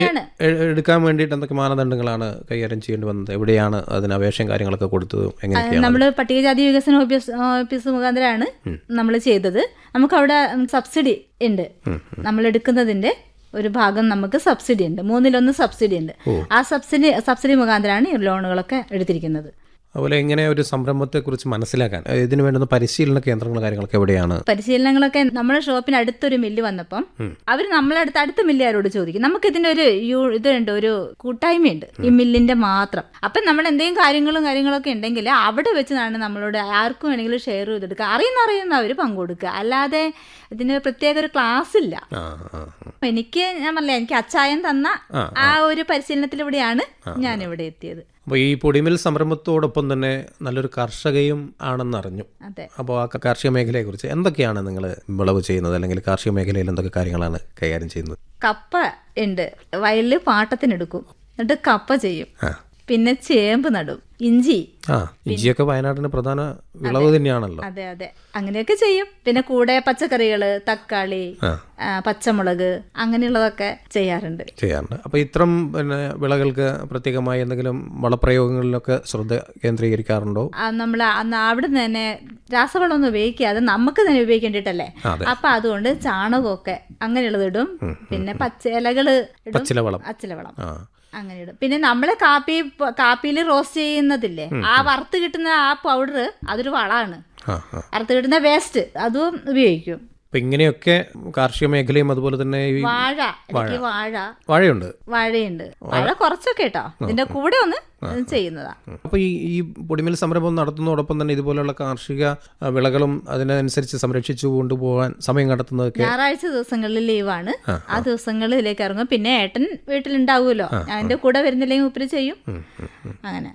ആണ് എ- എടുക്കാൻ വേണ്ടിയിട്ട് എന്തൊക്കെ മാനദണ്ഡങ്ങളാണ് കൈകാര്യം ചെയ്യേണ്ടി വന്നത് എവിടെയാണ് അതിന് അപേക്ഷയും കാര്യങ്ങളൊക്കെ കൊടുത്തത് എങ്ങനെയൊക്കെയാണ് നമ്മൾ പട്ടികജാതി വികസന ഓഫീസ് ഓഫീസ് മുഖാന്തരമാണ് നമ്മൾ ചെയ്തത് നമുക്ക് അവിടെ സബ്സിഡി ഉണ്ട് നമ്മൾ എടുക്കുന്നതിന്റെ ഒരു ഭാഗം നമുക്ക് സബ്സിഡി ഉണ്ട് മൂന്നിലൊന്ന് സബ്സിഡി ഉണ്ട് ആ സബ്സിഡി സബ്സിഡി മുഖാന്തരമാണ് ഈ ലോണുകളൊക്കെ എടുത്തിരിക്കുന്നത് അതുപോലെ എങ്ങനെ ഒരു സംരംഭത്തെക്കുറിച്ച് മനസ്സിലാക്കാൻ ഇതിന് വേണ്ടുന്ന പരിശീലന കേന്ദ്രങ്ങൾ കാര്യങ്ങളൊക്കെ എവിടെയാണ് പരിശീലനങ്ങളൊക്കെ നമ്മുടെ ഷോപ്പിന് അടുത്തൊരു മില്ല് വന്നപ്പം അവർ നമ്മളടുത്ത് അടുത്ത മില്ലുകാരോട് ചോദിക്കും നമുക്ക് ഇതിന്റെ ഒരു യു- ഇതുണ്ട് ഒരു കൂട്ടായ്മയുണ്ട് ഈ മില്ലിന്റെ മാത്രം അപ്പം നമ്മൾ എന്തെങ്കിലും കാര്യങ്ങളും കാര്യങ്ങളൊക്കെ ഉണ്ടെങ്കിൽ അവിടെ വെച്ചാണ് നമ്മളോട് ആർക്കും വേണമെങ്കിലും ഷെയർ ചെയ്തെടുക്കുക അറിയുന്ന അറിയുന്ന അവർ പങ്കുകൊടുക്കുക അല്ലാതെ ഇതിന് പ്രത്യേക ഒരു ക്ലാസ് ഇല്ല ആ ആ ആ. അപ്പൊ എനിക്ക് ഞാൻ പറഞ്ഞില്ല എനിക്ക് അച്ചായൻ തന്ന ആ ഒരു പരിശീലനത്തിലൂടെയാണ് ഞാൻ ഇവിടെ എത്തിയത് അപ്പോൾ ഈ പൊടിമിൽ സംരംഭത്തോടൊപ്പം തന്നെ നല്ലൊരു കർഷകയും ആണെന്നറിഞ്ഞു അതെ അപ്പോൾ ആ കാർഷിക മേഖലയെക്കുറിച്ച് എന്തൊക്കെയാണ് നിങ്ങൾ വിളവ് ചെയ്യുന്നത് അല്ലെങ്കിൽ കാർഷിക മേഖലയിൽ എന്തൊക്കെ കാര്യങ്ങളാണ് കൈകാര്യം ചെയ്യുന്നത് കപ്പ ഉണ്ട് വയലിൽ പാട്ടത്തിനെടുക്കും എന്നിട്ട് കപ്പ ചെയ്യും ആ പിന്നെ ചേമ്പ് നടും ഇഞ്ചി ആ ഇഞ്ചിയൊക്കെ വയനാടിന് പ്രധാന വിളവ് തന്നെയാണല്ലോ അതെ അതെ അങ്ങനെയൊക്കെ ചെയ്യും പിന്നെ കൂടെ പച്ചക്കറികള് തക്കാളി ആ. ആ, പച്ചമുളക് അങ്ങനെയുള്ളതൊക്കെ ചെയ്യാറുണ്ട് ചെയ്യാറുണ്ട് അപ്പോൾ ഇത്തരം പിന്നെ വിളകൾക്ക് പ്രത്യേകമായി എന്തെങ്കിലും വളപ്രയോഗങ്ങളിലൊക്കെ ശ്രദ്ധ കേന്ദ്രീകരിക്കാറുണ്ടോ നമ്മൾ അവിടെ നിന്ന് തന്നെ രാസവളമൊന്നും ഉപയോഗിക്കാതെ നമുക്ക് തന്നെ ഉപയോഗിക്കേണ്ടിട്ടല്ലേ അതെ. അപ്പൊ അതുകൊണ്ട് ചാണകമൊക്കെ അങ്ങനെയുള്ളത് ഇടും പിന്നെ പച്ച ഇലകള് ഇടും പച്ചില വളം അച്ചിലവളം ആ അങ്ങനെ ഇടും പിന്നെ നമ്മള് കാപ്പി കാപ്പിയിൽ റോസ്റ്റ് ചെയ്യുന്നതില്ലേ ആ വറുത്ത് കിട്ടുന്ന ആ പൗഡർ അതൊരു വളമാണ് ആ ആ വറുത്ത് കിട്ടുന്ന വേസ്റ്റ് അതും ഉപയോഗിക്കും അപ്പം ഇങ്ങനെയൊക്കെ കാർഷിക മേഖലയും അതുപോലെ തന്നെ ഈ വാഴ ഇടയ്ക്ക് വാഴ വാഴയുണ്ട് വാഴയുണ്ട് വാഴ കുറച്ചൊക്കെ കേട്ടോ ഇതിന്റെ കൂടെ ഒന്ന് ചെയ്യുന്നതാ അപ്പോൾ ഈ ഈ പൊടിമിൽ സംരംഭം നടത്തുന്നതോടൊപ്പം തന്നെ ഇതുപോലെയുള്ള കാർഷിക ആ, വിളകളും അതിനനുസരിച്ച് സംരക്ഷിച്ചു കൊണ്ടുപോകാൻ സമയം കണ്ടെത്തുന്നതൊക്കെ ഞായറാഴ്ച ദിവസങ്ങളിൽ ലീവാണ് ആ ദിവസങ്ങളിലേക്ക് ഇറങ്ങും പിന്നെ ഏട്ടൻ വീട്ടിലുണ്ടാവുമല്ലോ അതിന്റെ കൂടെ വരുന്നില്ലെങ്കിൽ ഉപ്പര് ചെയ്യും അങ്ങനെ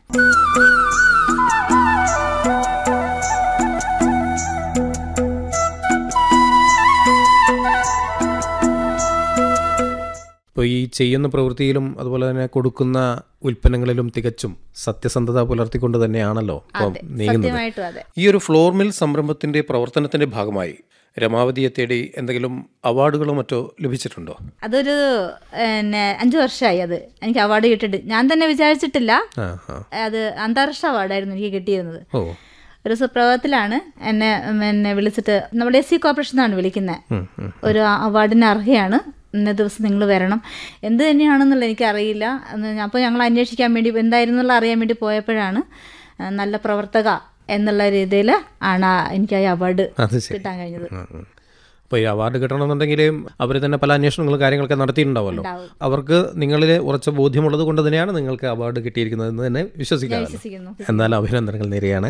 ഇപ്പോൾ ഈ ചെയ്യുന്ന പ്രവൃത്തിയിലും അതുപോലെ തന്നെ കൊടുക്കുന്ന ഉൽപ്പന്നങ്ങളിലും തികച്ചും സത്യസന്ധത പുലർത്തിക്കൊണ്ട് തന്നെയാണല്ലോ ഇപ്പം നീങ്ങുന്നത് സത്യമായിട്ടും അതെ ഈ ഒരു ഫ്ലോർ മിൽ സംരംഭത്തിന്റെ പ്രവർത്തനത്തിന്റെ ഭാഗമായി രമാവതിയെ തേടി എന്തെങ്കിലും അവാർഡുകളോ മറ്റോ ലഭിച്ചിട്ടുണ്ടോ അതൊരു പിന്നെ അഞ്ചു വർഷമായി അത് എനിക്ക് അവാർഡ് കിട്ടിയിട്ട് ഞാൻ തന്നെ വിചാരിച്ചിട്ടില്ല ആ ആ അത് അന്താരാഷ്ട്ര അവാർഡായിരുന്നു എനിക്ക് കിട്ടിയിരുന്നത് ഓ ഒരു സുപ്രഭാതത്തിലാണ് എന്നെ എന്നെ വിളിച്ചിട്ട് നമ്മുടെ എസ് സി കോർപ്പറേഷനാണ് വിളിക്കുന്നത് ഉം, ഉം. ഒരു അവാർഡിന് അർഹയാണ് ഇന്ന ദിവസം നിങ്ങൾ വരണം എന്ത് തന്നെയാണെന്നുള്ള എനിക്കറിയില്ല അപ്പോൾ ഞങ്ങൾ അന്വേഷിക്കാൻ വേണ്ടി എന്തായിരുന്നുള്ള അറിയാൻ വേണ്ടി പോയപ്പോഴാണ് ആ, നല്ല പ്രവർത്തക എന്നുള്ള രീതിയിൽ ആണ് ആ- എനിക്ക് ആ അവാർഡ് അത് ശരി കിട്ടാൻ കഴിഞ്ഞത് അപ്പോൾ ഈ അവാർഡ് കിട്ടണമെന്നുണ്ടെങ്കിൽ അവർ തന്നെ പല അന്വേഷണങ്ങളും കാര്യങ്ങളൊക്കെ നടത്തിയിട്ടുണ്ടാവുമല്ലോ ഉണ്ടാവും. അവർക്ക് നിങ്ങളിൽ ഉറച്ച ബോധ്യമുള്ളത് കൊണ്ട് തന്നെയാണ് നിങ്ങൾക്ക് അവാർഡ് കിട്ടിയിരിക്കുന്നതെന്ന് തന്നെ വിശ്വസിക്കാമല്ലോ വിശ്വസിക്കുന്നു എന്നാൽ അഭിനന്ദനങ്ങൾ നേരെയാണ്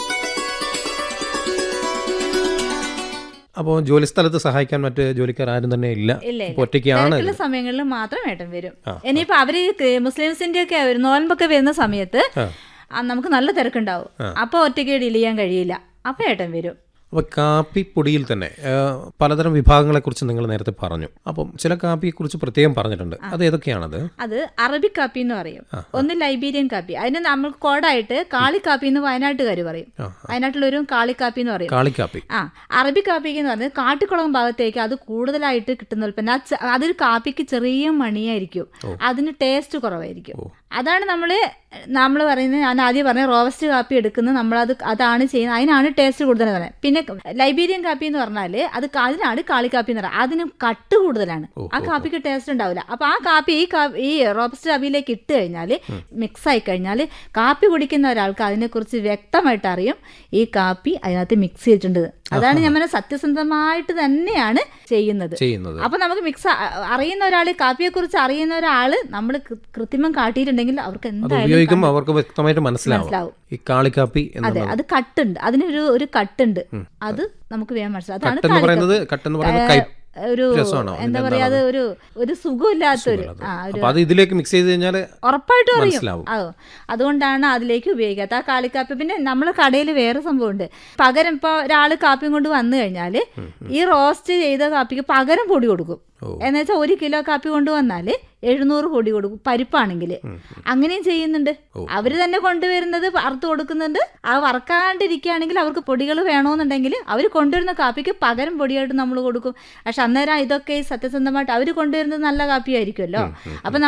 അപ്പോൾ ജോലിസ്ഥലത്ത് സഹായിക്കാൻ മറ്റ് ജോലിക്കാർ ആരും തന്നെ ഇല്ല ഇല്ല അപ്പോൾ ഒറ്റയ്ക്കാണ് തിരക്കുള്ള സമയങ്ങളിൽ മാത്രം ഏട്ടൻ വരും ഇനിയിപ്പോ അവര് ക- മുസ്ലിംസിന്റെ ഒക്കെ ഒരു നോൻപൊക്കെ വരുന്ന സമയത്ത് ആ, നമുക്ക് നല്ല തിരക്കുണ്ടാവും അപ്പൊ ഒറ്റയ്ക്ക് ഡീൽ ചെയ്യാൻ കഴിയില്ല അപ്പൊ ഏട്ടൻ വരും അപ്പോൾ കാപ്പിപ്പൊടിയിൽ തന്നെ ആ, പലതരം വിഭാഗങ്ങളെക്കുറിച്ച് നിങ്ങൾ നേരത്തെ പറഞ്ഞു അപ്പം ചില കാപ്പിയെക്കുറിച്ച് പ്രത്യേകം പറഞ്ഞിട്ടുണ്ട് അത് ഏതൊക്കെയാണത് അത് അറബിക് കാപ്പി എന്ന് പറയും ഒന്ന് ലൈബീരിയൻ കാപ്പി അതിന് നമ്മൾ കോഡായിട്ട് കാളിക്കാപ്പി എന്ന് വയനാട്ടുകാർ പറയും വയനാട്ടിലൊരു കാളിക്കാപ്പി എന്ന് പറയും കാളിക്കാപ്പി ആ അറബിക് കാപ്പിക്ക് എന്ന് പറഞ്ഞാൽ കാട്ടിക്കുളം ഭാഗത്തേക്ക് അത് കൂടുതലായിട്ട് കിട്ടുന്ന ഉൽപ്പന്നം ആ ചെ- അതൊരു കാപ്പിക്ക് ചെറിയ മണിയായിരിക്കും അതിന് ടേസ്റ്റ് കുറവായിരിക്കും അതാണ് നമ്മൾ നമ്മൾ പറയുന്നത് ഞാൻ ആദ്യം പറഞ്ഞ റോവസ്റ്റ് കാപ്പി എടുക്കുന്നത് നമ്മളത് അതാണ് ചെയ്യുന്നത് അതിനാണ് ടേസ്റ്റ് കൂടുതൽ പറയുന്നത് പിന്നെ ലൈബീരിയൻ കാപ്പി എന്ന് പറഞ്ഞാൽ അത് ക- അതിനാണ് കാളിക്കാപ്പി എന്ന് പറയുന്നത് അതിന് കട്ട് കൂടുതലാണ് ആ കാപ്പിക്ക് ടേസ്റ്റ് ഉണ്ടാവില്ല അപ്പൊ ആ കാപ്പി ഈ കാ- ഈ റോബസ്റ്റ് കാപ്പിയിലേക്ക് ഇട്ട് കഴിഞ്ഞാൽ മിക്സ് ആയി കഴിഞ്ഞാൽ കാപ്പി കുടിക്കുന്ന ഒരാൾക്ക് അതിനെക്കുറിച്ച് വ്യക്തമായിട്ട് അറിയും ഈ കാപ്പി അതിനകത്ത് മിക്സ് ചെയ്തിട്ടുണ്ട് അതാണ് ഞാൻ പറഞ്ഞ സത്യസന്ധമായിട്ട് തന്നെയാണ് ചെയ്യുന്നത് ചെയ്യുന്നത് അപ്പൊ നമുക്ക് മിക്സ് അറിയുന്ന ഒരാൾ കാപ്പിയെ കുറിച്ച് അറിയുന്ന ഒരാൾ നമ്മൾ കൃത്രിമം കാട്ടിയിട്ടുണ്ടെങ്കിൽ അവർക്ക് അത് എന്തായാലും ഉപയോഗിക്കുമ്പോൾ അവർക്ക് വ്യക്തമായിട്ട് മനസ്സിലാവും മനസ്സിലാവും. ഈ കാളിക്കാപ്പി അതെ എന്നുള്ളത് അത് കട്ടുണ്ട് അതിനൊരു ഒരു കട്ടുണ്ട് അത് നമുക്ക് വേഗം മനസ്സിലാവും അതാണ് കട്ടെന്ന് പറയുന്നത് കട്ടെന്ന് പറയുന്നത് കൈ ഒരു രസമാണോ? എന്താ പറയാ അത് ഒരു ഒരു സുഖമില്ലാത്തൊരു ആ ഒരു അപ്പൊ അത് ഇതിലേക്ക് മിക്സ് ചെയ്ത് കഴിഞ്ഞാൽ ഉറപ്പായിട്ടും അറിയും മനസ്സിലാവും. ആ അതുകൊണ്ടാണ് അതിലേക്ക് ഉപയോഗിക്കാത്ത ആ കാളിക്കാപ്പി പിന്നെ നമ്മളെ കടയിൽ വേറെ സംഭവമുണ്ട് പകരം ഇപ്പോൾ ഒരാൾ കാപ്പിയും കൊണ്ട് വന്നു കഴിഞ്ഞാൽ ഈ റോസ്റ്റ് ചെയ്ത കാപ്പിക്ക് പകരം പൊടി കൊടുക്കും എന്ന് വെച്ചാൽ ഒരു കിലോ കാപ്പി കൊണ്ടുവന്നാൽ എഴുന്നൂറ് പൊടി കൊടുക്കും പരിപ്പാണെങ്കിൽ അങ്ങനെയും ചെയ്യുന്നുണ്ട് അവർ തന്നെ കൊണ്ടുവരുന്നത് വറുത്ത് കൊടുക്കുന്നുണ്ട് ആ വറക്കാണ്ടിരിക്കുകയാണെങ്കിൽ അവർക്ക് പൊടികൾ വേണമെന്നുണ്ടെങ്കിൽ അവർ കൊണ്ടുവരുന്ന കാപ്പിക്ക് പകരം പൊടിയായിട്ട് നമ്മൾ കൊടുക്കും പക്ഷെ അന്നേരം ഇതൊക്കെ സത്യസന്ധമായിട്ട് അവർ കൊണ്ടുവരുന്നത് നല്ല കാപ്പിയായിരിക്കുമല്ലോ അപ്പൊ